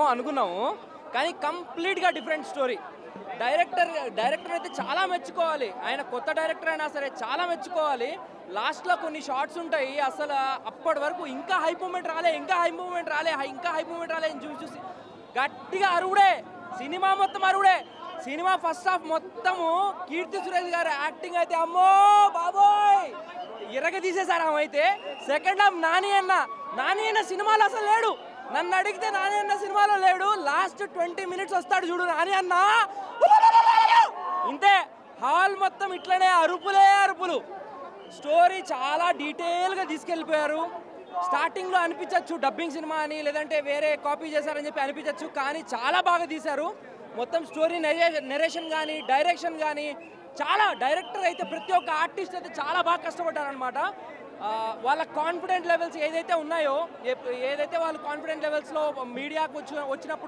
రకం అనుకున్నాము కానీ కంప్లీట్గా డిఫరెంట్ స్టోరీ డైరెక్టర్ డైరెక్టర్ అయితే చాలా మెచ్చుకోవాలి ఆయన కొత్త డైరెక్టర్ అయినా సరే చాలా మెచ్చుకోవాలి లాస్ట్లో కొన్ని షార్ట్స్ ఉంటాయి అసలు అప్పటి వరకు ఇంకా హై మూమెంట్ రాలే ఇంకా హై మూమెంట్ రాలే హై- ఇంకా హై మూమెంట్ రాలే అని చూసి చూసి గట్టిగా అరువుడే సినిమా మొత్తం అరువుడే సినిమా ఫస్ట్ హాఫ్ మొత్తము కీర్తి సురేష్ గారి యాక్టింగ్ అయితే అమ్మో బాబోయ్ ఇరగ తీసేశారు ఆమె అయితే సెకండ్ హాఫ్ నాని అన్న నాని అన్న సినిమాలో అసలు లేడు నన్ను అడిగితే నాని అన్న సినిమాలో లేడు లాస్ట్ ట్వంటీ మినిట్స్ వస్తాడు చూడు నాని అన్న ఇంతే హాల్ మొత్తం ఇట్లనే అరుపులే అరుపులు స్టోరీ చాలా డీటెయిల్గా తీసుకెళ్ళిపోయారు స్టార్టింగ్లో అనిపించవచ్చు డబ్బింగ్ సినిమా అని లేదంటే వేరే కాపీ చేశారని చెప్పి అనిపించవచ్చు కానీ చాలా బాగా తీశారు మొత్తం స్టోరీ నెరేషన్ కానీ డైరెక్షన్ కానీ చాలా డైరెక్టర్ అయితే ప్రతి ఒక్క ఆర్టిస్ట్ అయితే చాలా బాగా కష్టపడ్డారనమాట వాళ్ళ కాన్ఫిడెంట్ లెవెల్స్ ఏదైతే ఉన్నాయో ఏ- ఏదైతే వాళ్ళు కాన్ఫిడెంట్ లెవెల్స్లో మీడియాకు వచ్చి వచ్చినప్పుడు